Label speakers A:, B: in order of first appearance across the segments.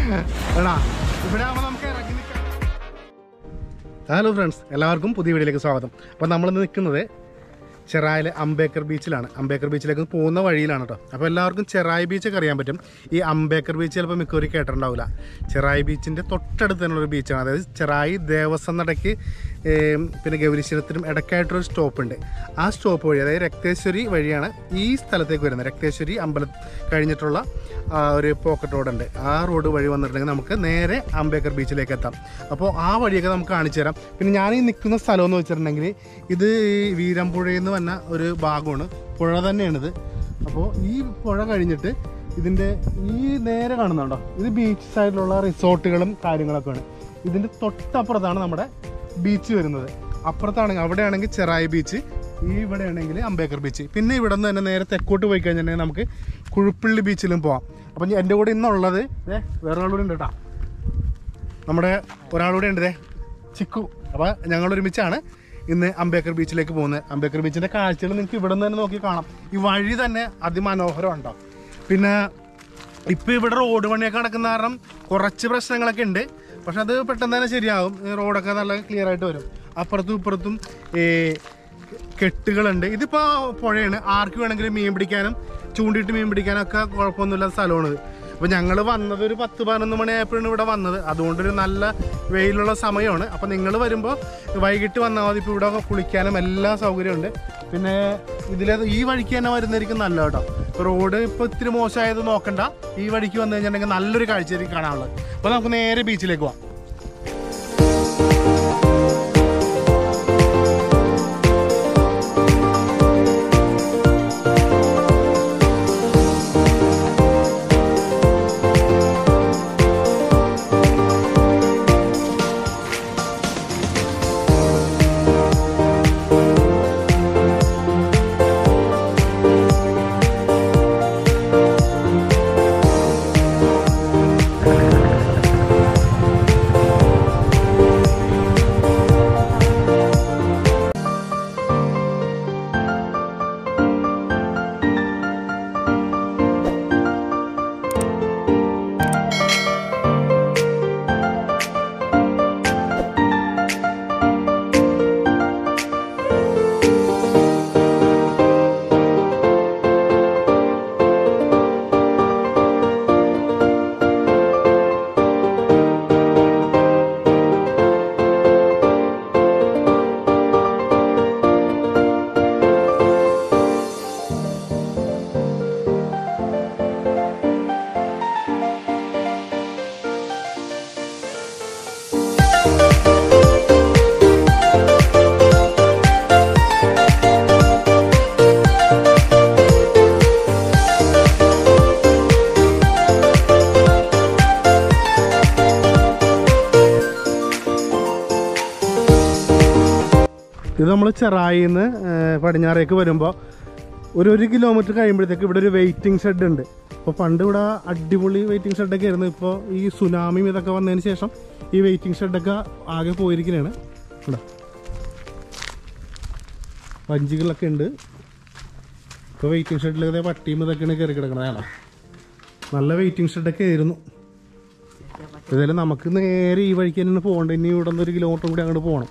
A: എടാ ഇവിടെ ആവുമ്പോൾ നമുക്ക് ഇറങ്ങി നിൽക്കാം ഹലോ ഫ്രണ്ട്സ് എല്ലാവർക്കും പുതിയ വീഡിയോയിലേക്ക് സ്വാഗതം അപ്പോൾ നമ്മളിന്ന് നിൽക്കുന്നത് ചെറായിലെ അംബേക്കർ ബീച്ചിലാണ് അംബേക്കർ ബീച്ചിലേക്ക് പോകുന്ന വഴിയിലാണ് കേട്ടോ അപ്പോൾ എല്ലാവർക്കും ചെറായി ബീച്ചൊക്കെ അറിയാൻ പറ്റും ഈ അംബേക്കർ ബീച്ച് ചിലപ്പോൾ മിക്കവരും കേട്ടിട്ടുണ്ടാവില്ല ചെറായി ബീച്ചിൻ്റെ തൊട്ടടുത്ത് തന്നെ ഒരു ബീച്ചാണ് അതായത് ചെറായി ദേവസ്വം നടയ്ക്ക് ഏം, പിന്നെ ഗൗരീശ്വരത്തിനും ഇടയ്ക്കായിട്ടൊരു സ്റ്റോപ്പ് ഉണ്ട് ആ സ്റ്റോപ്പ് വഴി അതായത് രക്തേശ്വരി വഴിയാണ് ഈ സ്ഥലത്തേക്ക് വരുന്നത് രക്തേശ്വരി അമ്പലം കഴിഞ്ഞിട്ടുള്ള ആ, ഒരു പോക്കറ്റ് റോഡുണ്ട് ആ റോഡ് വഴി വന്നിട്ടുണ്ടെങ്കിൽ നമുക്ക് നേരെ അംബേക്കർ ബീച്ചിലേക്ക് എത്താം അപ്പോൾ ആ വഴിയൊക്കെ നമുക്ക് കാണിച്ചു തരാം പിന്നെ ഞാൻ ഈ നിൽക്കുന്ന സ്ഥലം എന്ന് വെച്ചിട്ടുണ്ടെങ്കിൽ ഇത് ഈ വീരമ്പുഴയിൽ നിന്ന് വന്ന ഒരു ഭാഗമാണ് പുഴ തന്നെയാണിത് അപ്പോൾ ഈ പുഴ കഴിഞ്ഞിട്ട് ഇതിൻ്റെ ഈ നേരെ കാണുന്നുണ്ടോ ഇത് ബീച്ച് സൈഡിലുള്ള റിസോർട്ടുകളും കാര്യങ്ങളൊക്കെയാണ് ഇതിൻ്റെ തൊട്ടപ്പുറത്താണ് നമ്മുടെ ബീച്ച് വരുന്നത് അപ്പുറത്താണെങ്കിൽ അവിടെയാണെങ്കിൽ ചെറായി ബീച്ച് ഈ ഇവിടെയാണെങ്കിൽ അംബേക്കർ ബീച്ച് പിന്നെ ഇവിടെ നിന്ന് തന്നെ നേരെ തെക്കോട്ട് പോയി കഴിഞ്ഞിട്ടുണ്ടെങ്കിൽ നമുക്ക് കുഴുപ്പള്ളി ബീച്ചിലും പോവാം അപ്പം ഞാൻ- എൻ്റെ കൂടെ ഇന്നുള്ളത് ദേ വേറെ ആളുകൂടെ ഉണ്ട് കേട്ടോ നമ്മുടെ ഒരാളൂടെ ഉണ്ട് ദേ ചിക്കു അപ്പോൾ ഞങ്ങൾ ഒരുമിച്ചാണ് ഇന്ന് അംബേക്കർ ബീച്ചിലേക്ക് പോകുന്നത് അംബേക്കർ ബീച്ചിൻ്റെ കാഴ്ചകൾ നിങ്ങൾക്ക് ഇവിടെ നിന്ന് തന്നെ നോക്കി കാണാം ഈ വഴി തന്നെ അതിമനോഹരമുണ്ടോ പിന്നെ ഇപ്പം ഇവിടെ റോഡ് പണിയൊക്കെ നടക്കുന്ന കാരണം കുറച്ച് പ്രശ്നങ്ങളൊക്കെ ഉണ്ട് പക്ഷെ അത് പെട്ടെന്ന് തന്നെ ശരിയാവും ഈ റോഡൊക്കെ നല്ല ക്ലിയർ ആയിട്ട് വരും അപ്പുറത്തും ഇപ്പുറത്തും ഈ കെട്ടുകളുണ്ട് ഇതിപ്പോൾ പുഴയാണ് ആർക്ക് വേണമെങ്കിലും മീൻ പിടിക്കാനും ചൂണ്ടിയിട്ട് മീൻ പിടിക്കാനൊക്കെ കുഴപ്പമൊന്നുമില്ലാത്ത സ്ഥലമാണ് അപ്പോൾ ഞങ്ങൾ വന്നത് ഒരു പത്ത് പതിനൊന്ന് മണിയായപ്പോഴാണ് ഇവിടെ വന്നത് അതുകൊണ്ടൊരു നല്ല വെയിലുള്ള സമയമാണ് അപ്പോൾ നിങ്ങൾ വരുമ്പോൾ വൈകിട്ട് വന്നാൽ മതി ഇപ്പോൾ ഇവിടെ കുളിക്കാനും എല്ലാ സൗകര്യമുണ്ട് പിന്നെ ഇതിൽ ഈ വഴിക്ക് തന്നെ വരുന്നതായിരിക്കും നല്ല കേട്ടോ റോഡ് ഇപ്പോൾ ഇത്തിരി മോശമായത് നോക്കണ്ട ഈ വഴിക്ക് വന്നു കഴിഞ്ഞിട്ടുണ്ടെങ്കിൽ നല്ലൊരു കാഴ്ചയായിരിക്കും കാണാനുള്ളത് അപ്പോൾ നമുക്ക് നേരെ ബീച്ചിലേക്ക് പോവാം ഇത് നമ്മൾ ചെറായിന്ന് പടിഞ്ഞാറേക്ക് വരുമ്പോൾ ഒരു ഒരു കിലോമീറ്റർ കഴിയുമ്പോഴത്തേക്ക് ഇവിടെ ഒരു വെയിറ്റിംഗ് ഷെഡ് ഉണ്ട് അപ്പോൾ പണ്ട് ഇവിടെ അടിപൊളി വെയിറ്റിംഗ് ഷെഡൊക്കെ ആയിരുന്നു ഇപ്പോൾ ഈ സുനാമിയും ഇതൊക്കെ വന്നതിന് ശേഷം ഈ വെയിറ്റിംഗ് ഷെഡൊക്കെ ആകെ പോയിരിക്കുകയാണ് ഇവിടെ വഞ്ചികളൊക്കെ ഉണ്ട് ഇപ്പോൾ വെയിറ്റിംഗ് ഷെഡിലൊക്കെ പട്ടിയും ഇതൊക്കെയാണ് കയറി കിടക്കണതാണ് നല്ല വെയിറ്റിംഗ് ഷെഡൊക്കെ ആയിരുന്നു ഏതായാലും നമുക്ക് നേരെ ഈ വഴിക്ക് തന്നെ പോകണ്ട ഇനി ഇവിടെ നിന്ന് ഒരു കിലോമീറ്റർ കൂടി അങ്ങോട്ട് പോകണം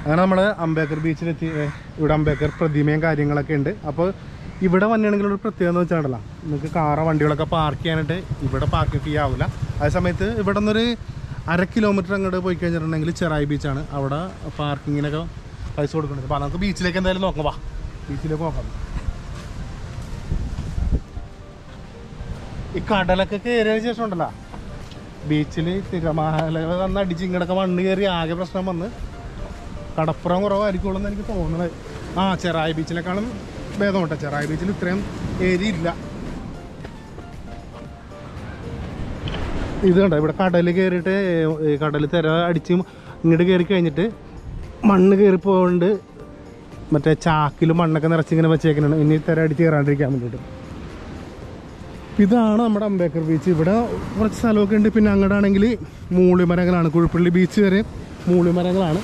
A: അങ്ങനെ നമ്മൾ അംബേദ്കർ ബീച്ചിലെത്തി ഏ, ഇവിടെ അംബേദ്കർ പ്രതിമയും കാര്യങ്ങളൊക്കെ ഉണ്ട് അപ്പോൾ ഇവിടെ വന്നിയാണെങ്കിൽ ഒരു പ്രത്യേകത എന്ന് വെച്ചാണല്ലോ നിങ്ങൾക്ക് കാറോ വണ്ടികളൊക്കെ പാർക്ക് ചെയ്യാനായിട്ട് ഇവിടെ പാർക്കിംഗ് ഫീ ആവില്ല അതേ സമയത്ത് ഇവിടെ നിന്നൊരു അര കിലോമീറ്റർ അങ്ങോട്ട് പോയി കഴിഞ്ഞിട്ടുണ്ടെങ്കിൽ ചെറായി ബീച്ചാണ് അവിടെ പാർക്കിങ്ങിനൊക്കെ പൈസ കൊടുക്കുന്നത് അപ്പോൾ നമുക്ക് ബീച്ചിലേക്ക് എന്തായാലും നോക്കാം വാ ബീച്ചിലേക്ക് നോക്കാം ഈ കടലൊക്കെ കയറിയതിന് ശേഷം ഉണ്ടല്ലോ ബീച്ചിൽ തിരമാല വന്ന് അടിച്ച് ഇങ്ങടൊക്കെ മണ്ണ് കയറി ആകെ പ്രശ്നം വന്ന് കടപ്പുറം കുറവായിരിക്കുള്ളൂ എന്ന് എനിക്ക് തോന്നുന്നത് ആ ചെറായി ബീച്ചിനെക്കാളും ഭേദം കേട്ടോ ചെറായി ബീച്ചിൽ ഇത്രയും ഏരിയ ഇല്ല ഇത് കണ്ടോ ഇവിടെ കടൽ കയറിയിട്ട് കടൽ തിര അടിച്ച് ഇങ്ങോട്ട് കയറി കഴിഞ്ഞിട്ട് മണ്ണ് കയറി പോകൊണ്ട് മറ്റേ ചാക്കിൽ മണ്ണൊക്കെ നിറച്ചിങ്ങനെ വെച്ചേക്കുന്നുണ്ട് ഇനി തിര അടിച്ച് കയറാണ്ടിരിക്കാൻ വേണ്ടിയിട്ട് ഇതാണ് നമ്മുടെ അംബേദ്കർ ബീച്ച് ഇവിടെ കുറച്ച് സ്ഥലമൊക്കെ ഉണ്ട് പിന്നെ അങ്ങോട്ടാണെങ്കിൽ മൂളിമരങ്ങളാണ് കുഴിപ്പള്ളി ബീച്ച് വരെ മൂളിമരങ്ങളാണ്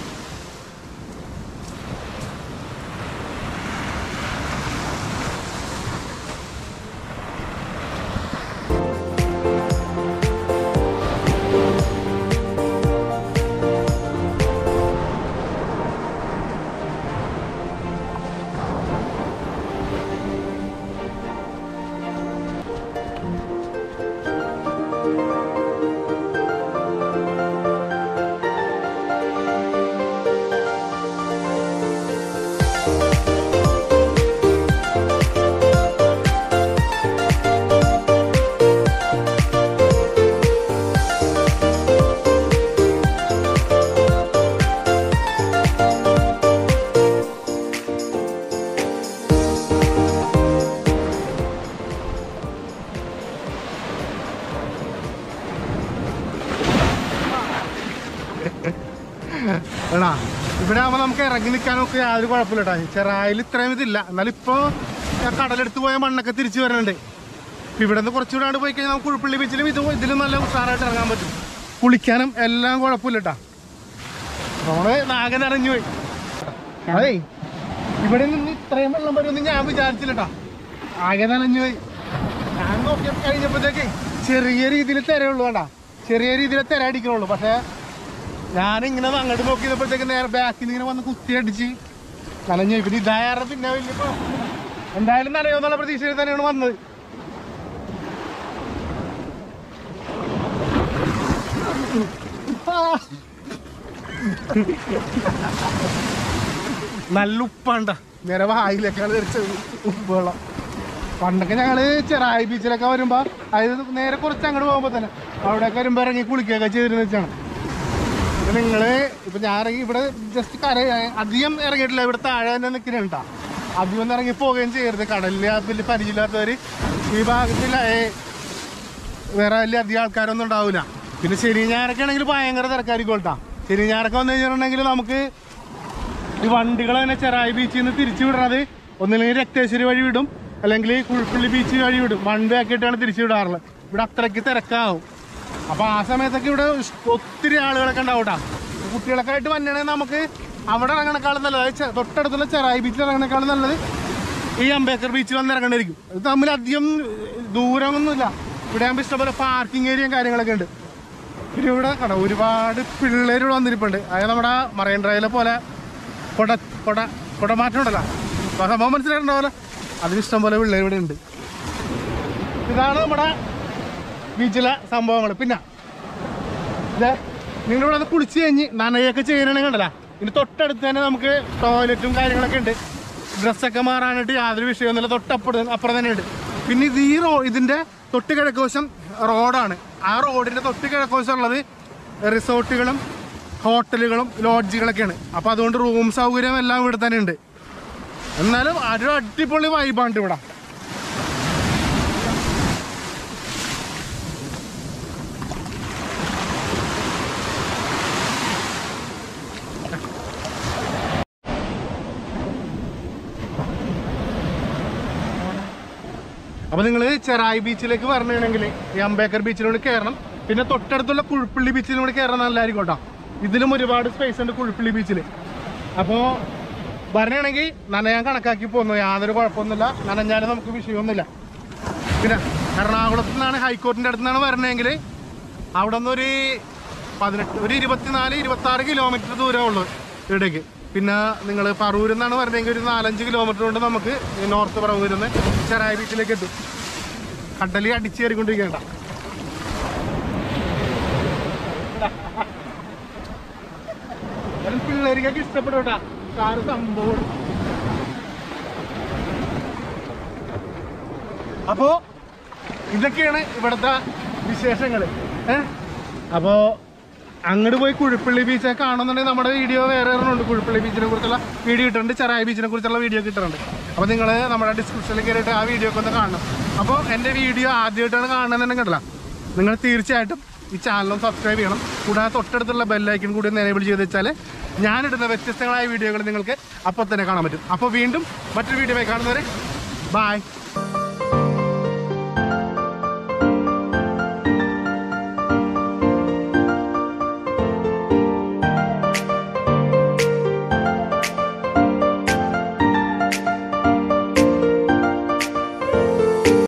A: എടാ ഇവിടെ ആകുമ്പോൾ നമുക്ക് ഇറങ്ങി നിൽക്കാനൊക്കെ യാതൊരു കുഴപ്പമില്ല കേട്ടോ ചെറായിൽ ഇത്രയും ഇതില്ല എന്നാലും ഇപ്പോൾ കടലെടുത്ത് പോയ മണ്ണൊക്കെ തിരിച്ചു വരുന്നുണ്ട് ഇപ്പം ഇവിടെ നിന്ന് കുറച്ചുകൂടെ അങ്ങോട്ട് പോയി കഴിഞ്ഞാൽ നമുക്ക് കുഴപ്പള്ളി ബീച്ചിലും ഇത് ഇതിലും നല്ല ഉഷാറായിട്ട് ഇറങ്ങാൻ പറ്റും കുളിക്കാനും എല്ലാം കുഴപ്പമില്ല കേട്ടോ നമ്മള് നാഗൻ നിറഞ്ഞു പോയി അതേ ഇവിടെ നിന്ന് ഇത്രയും വെള്ളം വരുമെന്ന് ഞാൻ വിചാരിച്ചില്ല കേട്ടോ ആകെ നനഞ്ഞു പോയി ഞാൻ നോക്കിയപ്പോൾ കഴിഞ്ഞപ്പോഴത്തേക്ക് ചെറിയ രീതിയിൽ തിരയുള്ളൂ വേണ്ട ചെറിയ രീതിയിൽ തിര അടിക്കണുള്ളൂ പക്ഷേ ഞാനിങ്ങനെ അങ്ങോട്ട് നോക്കിയപ്പോഴത്തേക്ക് നേരെ ബാക്കിൽ നിന്ന് ഇങ്ങനെ വന്ന് കുത്തി അടിച്ച് നനഞ്ഞു പോയി. പിന്നെ ഇതായാലും പിന്നെ വലിയ കുഴപ്പമില്ല. എന്തായാലും നനയോന്നുള്ള പ്രതീക്ഷയിൽ തന്നെയാണ് വന്നത് നല്ല ഉപ്പാണ്ട നേരെ വായിലേക്കാണ് തെറിച്ചത് ഉപ്പ് വെള്ളം പണ്ടൊക്കെ ഞങ്ങള് ചെറായി ബീച്ചിലൊക്കെ വരുമ്പോ അതായത് നേരെ കുറച്ച് അങ്ങോട്ട് പോകുമ്പോ തന്നെ അവിടെയൊക്കെ വരുമ്പോ ഇറങ്ങി കുളിക്കുകയൊക്കെ ചെയ്തിരുന്ന വെച്ചാണ് ഇപ്പൊ നിങ്ങള് ഇപ്പൊ ഞാൻ ഇറങ്ങി ഇവിടെ ജസ്റ്റ് കര അധികം ഇറങ്ങിയിട്ടില്ല ഇവിടെ താഴെ തന്നെ നിൽക്കുന്നുണ്ടാ അധികം ഒന്നും ഇറങ്ങി പോവുകയും ചെയ്യരുത് കടലിൽ വലിയ പരിചയമില്ലാത്തവര് ഈ ഭാഗത്തില്ല വേറെ വലിയ അധികം ആൾക്കാരൊന്നും ഉണ്ടാവില്ല പിന്നെ ശനി ഞായറൊക്കെ ആണെങ്കിൽ ഭയങ്കര തിരക്കായിരിക്കും കേട്ടാ ശനി ഞായറൊക്കെ വന്നു കഴിഞ്ഞിട്ടുണ്ടെങ്കിൽ നമുക്ക് ഈ വണ്ടികൾ തന്നെ ചെറായി ബീച്ചിൽ നിന്ന് തിരിച്ചു വിടുന്നത് ഒന്നില്ലെങ്കിൽ രക്തേശ്വരി വഴി വിടും അല്ലെങ്കിൽ കുഴിപ്പള്ളി ബീച്ച് വഴി വിടും വൺ വേ ആക്കിയിട്ടാണ് തിരിച്ചു വിടാറുള്ളത് ഇവിടെ അത്രയ്ക്ക് തിരക്കാവും അപ്പോൾ ആ സമയത്തൊക്കെ ഇവിടെ ഇഷ്- ഒത്തിരി ആളുകളൊക്കെ ഉണ്ടാവും കേട്ടോ കുട്ടികളൊക്കെ ആയിട്ട് വന്നിട്ടുണ്ടെങ്കിൽ നമുക്ക് അവിടെ ഇറങ്ങണേക്കാളും നല്ലത് അതായത് ചെ- തൊട്ടടുത്തുള്ള ചെറായി ബീച്ചിൽ ഇറങ്ങണേക്കാളും നല്ലത് ഈ അംബേദ്കർ ബീച്ചിൽ വന്ന് ഇറങ്ങേണ്ടിയിരിക്കും ഇത് തമ്മിൽ അധികം ദൂരമൊന്നുമില്ല ഇവിടെ ആകുമ്പോൾ ഇഷ്ടംപോലെ പാർക്കിംഗ് ഏരിയയും കാര്യങ്ങളൊക്കെ ഉണ്ട് പിന്നെ ഇവിടെ കട ഒരുപാട് പിള്ളേർ ഇവിടെ വന്നിരിപ്പുണ്ട് അതായത് നമ്മുടെ മറൈൻ ഡ്രൈവിലെ പോലെ കൊട കൊട കൊടമാറ്റം ഉണ്ടല്ലോ അപ്പൊ സംഭവം മനസ്സിലായിട്ടുണ്ടാവല്ലോ അതിന് ഇഷ്ടം പോലെ പിള്ളേർ ഇവിടെ ഉണ്ട് ഇതാണ് നമ്മുടെ ബീച്ചിലെ സംഭവങ്ങൾ പിന്നെ ഇത് നിങ്ങൾ ഇവിടെ കുളിച്ച് കഴിഞ്ഞ് നനയൊക്കെ ചെയ്യണമെങ്കിൽ കണ്ടല്ല ഇനി തൊട്ടടുത്ത് തന്നെ നമുക്ക് ടോയ്ലറ്റും കാര്യങ്ങളൊക്കെ ഉണ്ട് ഡ്രസ്സൊക്കെ മാറാനായിട്ട് യാതൊരു വിഷയമൊന്നുമില്ല തൊട്ടപ്പുറം അപ്പുറം തന്നെ ഉണ്ട് പിന്നെ ഇത് ഈ റോ ഇതിൻ്റെ തൊട്ട് കിഴക്കുവശം റോഡാണ് ആ റോഡിൻ്റെ തൊട്ട് കിഴക്കുവശം ഉള്ളത് റിസോർട്ടുകളും ഹോട്ടലുകളും ലോഡ്ജുകളൊക്കെയാണ് അപ്പോൾ അതുകൊണ്ട് റൂം സൗകര്യം എല്ലാം ഇവിടെ തന്നെ ഉണ്ട് എന്നാലും ഒരു അടിപൊളി വൈബാണ് ഇവിടെ അപ്പോൾ നിങ്ങൾ ചെറായി ബീച്ചിലേക്ക് വരണമെങ്കിൽ ഈ അംബേദ്കർ ബീച്ചിലൂടെ കയറണം പിന്നെ തൊട്ടടുത്തുള്ള കുഴിപ്പള്ളി ബീച്ചിലൂടെ കയറാൻ നല്ലതായിരിക്കും കേട്ടോ ഇതിലും ഒരുപാട് സ്പേസ് ഉണ്ട് കുഴിപ്പള്ളി ബീച്ചിൽ അപ്പോൾ വരണമെങ്കിൽ നനയാൻ കണക്കാക്കി പോകുന്നു യാതൊരു കുഴപ്പമൊന്നുമില്ല നനഞ്ഞാലും നമുക്ക് വിഷയമൊന്നുമില്ല പിന്നെ എറണാകുളത്ത് നിന്നാണ് ഹൈക്കോർട്ടിൻ്റെ അടുത്ത് നിന്നാണ് വരണമെങ്കിൽ അവിടെ നിന്ന് ഒരു പതിനെട്ട് ഒരു ഇരുപത്തിനാല് ഇരുപത്തി ആറ് കിലോമീറ്റർ ദൂരമേ ഉള്ളൂ ഇവിടേക്ക് പിന്നെ നിങ്ങൾ പറവൂരിൽ നിന്നാണ് വരുന്നതെങ്കിൽ ഒരു നാലഞ്ച് കിലോമീറ്റർ കൊണ്ട് നമുക്ക് ഈ നോർത്ത് പറവൂരിൽ നിന്ന് ചെറായ ബീച്ചിലേക്ക് എത്തും കടലിൽ അടിച്ചു കയറിക്കൊണ്ടിരിക്കേണ്ട പിള്ളേർക്കൊക്കെ ഇഷ്ടപ്പെടും കേട്ടാ കാറ് സംഭവം അപ്പോ ഇതൊക്കെയാണ് ഇവിടുത്തെ വിശേഷങ്ങൾ ഏഹ് അപ്പോൾ അങ്ങോട്ട് പോയി കുഴിപ്പള്ളി ബീച്ച് കാണുന്നുണ്ടെങ്കിൽ നമ്മുടെ വീഡിയോ വേറെ ഒരെണ്ണമുണ്ട് കുഴിപ്പള്ളി ബീച്ചിനെ കുറിച്ചുള്ള വീഡിയോ ഇട്ടിട്ടുണ്ട് ചെറായ ബീച്ചിനെ കുറിച്ചുള്ള വീഡിയോ കിട്ടുന്നുണ്ട് അപ്പോൾ നിങ്ങൾ നമ്മുടെ ഡിസ്ക്രിപ്ഷനിൽ കയറിയിട്ട് ആ വീഡിയോ ഒക്കെ ഒന്ന് കാണണം അപ്പോൾ എൻ്റെ വീഡിയോ ആദ്യമായിട്ടാണ് കാണുന്നതെന്നുണ്ടെങ്കിൽ കണ്ടില്ല നിങ്ങൾ തീർച്ചയായിട്ടും ഈ ചാനലും സബ്സ്ക്രൈബ് ചെയ്യണം കൂടാതെ തൊട്ടടുത്തുള്ള ബെല്ലൈക്കൻ കൂടി ഒന്ന് എനേബിൾ ചെയ്ത് വെച്ചാൽ ഞാനിടുന്ന വ്യത്യസ്തങ്ങളായ വീഡിയോകൾ നിങ്ങൾക്ക് അപ്പോൾ തന്നെ കാണാൻ പറ്റും അപ്പോൾ വീണ്ടും മറ്റൊരു വീഡിയോ കാണുന്നവരെ ബായ്